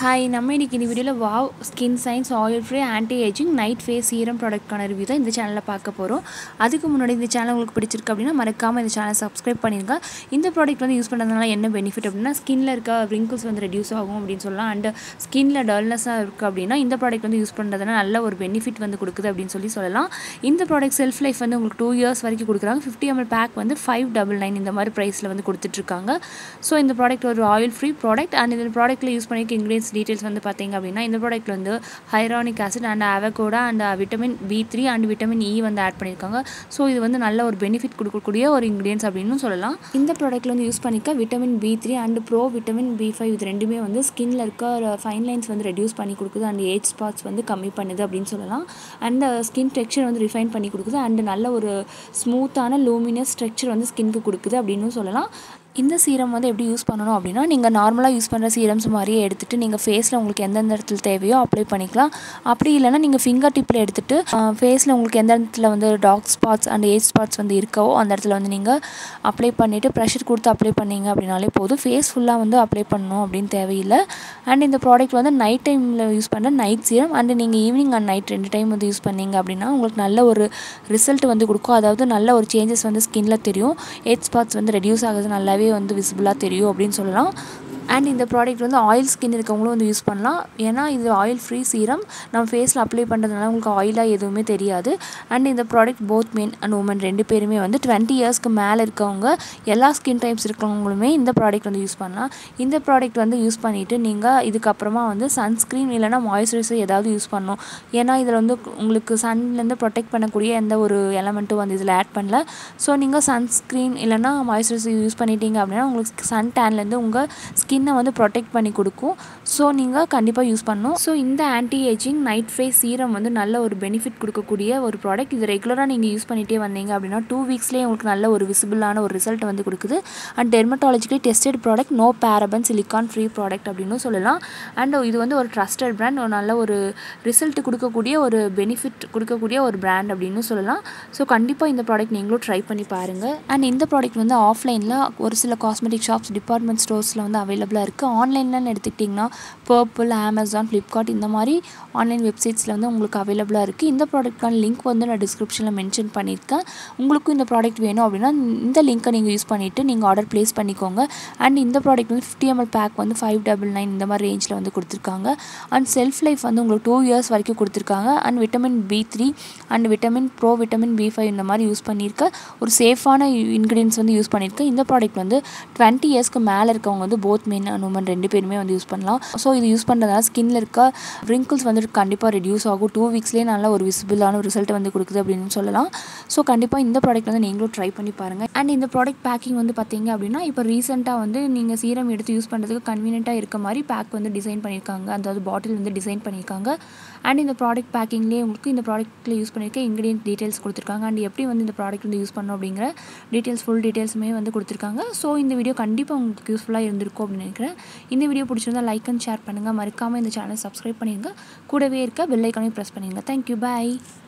hi நம்ம இன்னைக்கு இந்த வீடியோவில் Wow Skin Science oil free anti ageing night face serum ப்ராடக்ட்கான ரிவ்யூ தான் இந்த சேனலில் பார்க்க போகிறோம் அதுக்கு முன்னாடி இந்த சேனல் உங்களுக்கு பிடிச்சிருக்கு அப்படின்னா மறக்காமல் இந்த சேனலை சப்ஸ்கிரைப் பண்ணிருங்க இந்த ப்ராடக்ட் வந்து யூஸ் பண்ணுறதுனால என்ன பெனிஃபிட் அப்படின்னா ஸ்கின்ல இருக்க ரிங்கிள்ஸ் வந்து ரெடியூஸ் ஆகும் அப்படின்னு சொல்லலாம் அண்ட் ஸ்கின்ல டல்னஸாக இருக்குது அப்படின்னா இந்த ப்ராடக்ட் வந்து யூஸ் பண்ணுறதுனால நல்ல ஒரு பெனிஃபிட் வந்து கொடுக்குது அப்படின்னு சொல்லி சொல்லலாம் இந்த ப்ராடக்ட் செல்ஃப் லைஃப் வந்து உங்களுக்கு டூ இயர்ஸ் வரைக்கும் கொடுக்குறாங்க ஃபிஃப்டி எம்எல் பேக் வந்து ஃபைவ் டபுள் நைன் இந்த மாதிரி ப்ரைஸில் வந்து கொடுத்துட்ருக்காங்க ஸோ இந்த ப்ராடக்ட் ஒரு ஆயில் ஃப்ரீ ப்ராடக்ட் அண்ட் இந்த ப்ராடக்ட்டில் யூஸ் பண்ணிக்க இன்க்ரீடியன்ஸ் டீட்டெயில்ஸ் வந்து பார்த்தீங்க அப்படின்னா இந்த ப்ராடக்ட்டில் வந்து hyaluronic acid and avocado and vitamin B three and vitamin E வந்து ஆட் பண்ணியிருக்காங்க ஸோ இது வந்து நல்ல ஒரு பெனிஃபிட் கொடுக்கக்கூடிய ஒரு இன்க்ரீடியன்ஸ் அப்படின்னு சொல்லலாம் இந்த ப்ராடக்ட்டில் வந்து யூஸ் பண்ணிக்க vitamin B three and pro vitamin B five இது ரெண்டுமே வந்து ஸ்கின்ல இருக்க ஃபைன் லைன்ஸ் வந்து ரெடியூஸ் பண்ணி கொடுக்குது அண்ட் ஏஜ் ஸ்பாட்ஸ் வந்து கம்மி பண்ணுது அப்படின்னு சொல்லலாம் அண்ட் ஸ்கின் டெக்ஸ்சர் வந்து ரிஃபைன் பண்ணி கொடுக்குது அண்ட் நல்ல ஒரு ஸ்மூத்தான லூமினஸ் ஸ்ட்ரக்சர் வந்து ஸ்கின்க்கு கொடுக்குது அப்படின்னு சொல்லலாம் இந்த சீரம் வந்து எப்படி யூஸ் பண்ணணும் அப்படின்னா நீங்கள் நார்மலாக யூஸ் பண்ணுற சீரம்ஸ் மாதிரியே எடுத்துகிட்டு நீங்கள் ஃபேஸில் உங்களுக்கு எந்தெந்த இடத்துல தேவையோ அப்ளை பண்ணிக்கலாம் அப்படி இல்லைன்னா நீங்கள் ஃபிங்கர் டிப்பில் எடுத்துகிட்டு ஃபேஸில் உங்களுக்கு எந்த இடத்துல வந்து dark spots and age spots வந்து இருக்கவோ அந்த இடத்துல வந்து நீங்கள் அப்ளை பண்ணிவிட்டு ப்ரெஷர் கொடுத்து அப்ளை பண்ணீங்க அப்படின்னாலே போதும் ஃபேஸ் ஃபுல்லாக வந்து அப்ளை பண்ணணும் அப்படின்னு தேவையில்லை அண்ட் இந்த ப்ராடக்ட் வந்து நைட் டைமில் யூஸ் பண்ணுற நைட் சீரம் அண்ட் நீங்கள் ஈவினிங் அண்ட் நைட் ரெண்டு டைம் வந்து யூஸ் பண்ணீங்க அப்படின்னா உங்களுக்கு நல்ல ஒரு ரிசல்ட் வந்து கொடுக்கும் அதாவது நல்ல ஒரு சேஞ்சஸ் வந்து ஸ்கின்ல தெரியும் ஏஜ் ஸ்பாட்ஸ் வந்து ரெடியூஸ் ஆகுது நல்லாவே வந்து விசிபிளாக தெரியும் அப்படின்னு சொல்லலாம் அண்ட் இந்த ப்ராடக்ட் வந்து ஆயில் ஸ்கின் இருக்கவங்களும் வந்து யூஸ் பண்ணலாம் ஏன்னா இது ஆயில் ஃப்ரீ சீரம் நம்ம ஃபேஸில் அப்ளை பண்ணுறதுனால உங்களுக்கு ஆயிலாக எதுவுமே தெரியாது அண்ட் இந்த product both men and women ரெண்டு பேருமே வந்து டுவெண்ட்டி இயர்ஸ்க்கு மேலே இருக்கவங்க எல்லா ஸ்கின் டைப்ஸ் இருக்கவங்களுமே இந்த ப்ராடக்ட் வந்து யூஸ் பண்ணலாம் இந்த ப்ராடக்ட் வந்து யூஸ் பண்ணிவிட்டு நீங்கள் இதுக்கப்புறமா வந்து சன்ஸ்க்ரீன் இல்லைனா மாய்ஸ்சரைசர் ஏதாவது யூஸ் பண்ணணும் ஏன்னா இதில் வந்து உங்களுக்கு சன்லேருந்து ப்ரொடெக்ட் பண்ணக்கூடிய எந்த ஒரு எலமெண்ட்டும் வந்து இதில் ஆட் பண்ணல ஸோ நீங்கள் சன்ஸ்க்ரீன் இல்லைனா மாய்ஸ்சரைசர் யூஸ் பண்ணிட்டீங்க அப்படின்னா உங்களுக்கு சன் டேன்லேருந்து உங்கள் ஸ்கின்னை வந்து ப்ரொடெக்ட் பண்ணி கொடுக்கும் ஸோ நீங்கள் கண்டிப்பாக யூஸ் பண்ணணும் ஸோ இந்த anti ageing night face serum வந்து நல்ல ஒரு பெனிஃபிட் கொடுக்கக்கூடிய ஒரு ப்ராடக்ட் இது ரெகுலராக நீங்கள் யூஸ் பண்ணிகிட்டே வந்தீங்க அப்படின்னா டூ வீக்ஸ்லேயே உங்களுக்கு நல்ல ஒரு விசிபிளான ஒரு ரிசல்ட் வந்து கொடுக்குது and dermatologically tested product no paraben silicone free product அப்படின்னு சொல்லலாம் அண்ட் இது வந்து ஒரு ட்ரஸ்டட் பிராண்ட் ஒரு நல்ல ஒரு ரிசல்ட் கொடுக்கக்கூடிய ஒரு பெனிஃபிட் கொடுக்கக்கூடிய ஒரு பிராண்ட் அப்படின்னு சொல்லலாம் ஸோ கண்டிப்பாக இந்த ப்ராடக்ட் நீங்களும் ட்ரை பண்ணி பாருங்கள் அண்ட் இந்த ப்ராடக்ட் வந்து ஆஃப்லைனில் ஒரு சில காஸ்மெட்டிக் ஷாப்ஸ் டிபார்ட்மெண்ட் ஸ்டோர்ஸில் வந்து அவைலபிளாக இருக்குது ஆன்லைன்லன்னு எடுத்துக்கிட்டிங்கன்னா பர்பிள் அமேசான் ஃப்ளிப்கார்ட் இந்த மாதிரி ஆன்லைன் வெப்சைட்ஸில் வந்து உங்களுக்கு அவைலபிளாக இருக்குது இந்த ப்ராடக்ட்கான லிங்க் வந்து நான் டிஸ்கிரிப்ஷனில் மென்ஷன் பண்ணியிருக்கேன் உங்களுக்கும் இந்த ப்ராடக்ட் வேணும் அப்படின்னா இந்த லிங்க்கை நீங்கள் யூஸ் பண்ணிவிட்டு நீங்கள் ஆர்டர் ப்ளேஸ் பண்ணிக்கோங்க அண்ட் இந்த ப்ராடக்ட் வந்து ஃபிஃப்டி எம்எல் பேக் வந்து ஃபைவ் டபுள் நைன் இந்த மாதிரி ரேஞ்சில் வந்து கொடுத்துருக்காங்க அண்ட் செல்ஃப் லைஃப் வந்து உங்களுக்கு டூ இயர்ஸ் வரைக்கும் கொடுத்துருக்காங்க and vitamin B three and vitamin pro vitamin B five இந்த மாதிரி யூஸ் பண்ணியிருக்க ஒரு சேஃபான இன்க்ரீடியன்ஸ் வந்து யூஸ் பண்ணியிருக்கேன் இந்த ப்ராடக்ட் வந்து டுவெண்ட்டி இயர்ஸ்க்கு மேலே இருக்கவங்க வந்து போத் மென் அண்ட் உமன் ரெண்டு பேருமே வந்து யூஸ் பண்ணலாம் ஸோ இது யூஸ் பண்ணுறதுனால ஸ்கின்ல இருக்க ரிங்கிள்ஸ் வந்துட்டு கண்டிப்பாக ரெடியூஸ் ஆகும் டூ வீக்ஸ்லேயே நல்ல ஒரு விசிபிளான ஒரு ரிசல்ட் வந்து கொடுக்குது அப்படின்னு சொல்லலாம் ஸோ கண்டிப்பாக இந்த ப்ராடக்ட் வந்து நீங்களும் ட்ரை பண்ணி பாருங்கள் அண்ட் இந்த ப்ராடக்ட் பேக்கிங் வந்து பார்த்தீங்க அப்படின்னா இப்போ ரீசெண்டாக வந்து நீங்கள் சீரம் எடுத்து யூஸ் பண்ணுறதுக்கு கன்வீனியண்ட்டாக இருக்க மாதிரி பேக் வந்து டிசைன் பண்ணியிருக்காங்க அதாவது பாட்டில் வந்து டிசைன் பண்ணியிருக்காங்க அண்ட் இந்த ப்ராடக்ட் பேக்கிங்லேயே உங்களுக்கு இந்த ப்ராடக்ட்டில் யூஸ் பண்ணியிருக்க இன்க்ரீடியன்ட் டீட்டெயில்ஸ் கொடுத்துருக்காங்க அண்ட் எப்படி வந்து இந்த ப்ராடக்ட் வந்து யூஸ் பண்ணணும் அப்படிங்கிற டீட்டெயில்ஸ் ஃபுல் டீட்டெயில்ஸுமே வந்து கொடுத்துருக்காங்க ஸோ இந்த வீடியோ கண்டிப்பாக உங்களுக்கு யூஸ்ஃபுல்லாக இருந்திருக்கும் அப்படின்னு நினைக்கிறேன் இந்த வீடியோ பிடிச்சிருந்தா லைக் அண்ட் ஷேர் பண்ணுங்கள் மறக்காமல் இந்த சேனல் சப்ஸ்கிரைப் பண்ணிடுங்க கூடவே இருக்க பெல் ஐக்கானையும் ப்ரெஸ் பண்ணிடுங்க தேங்க்யூ பாய்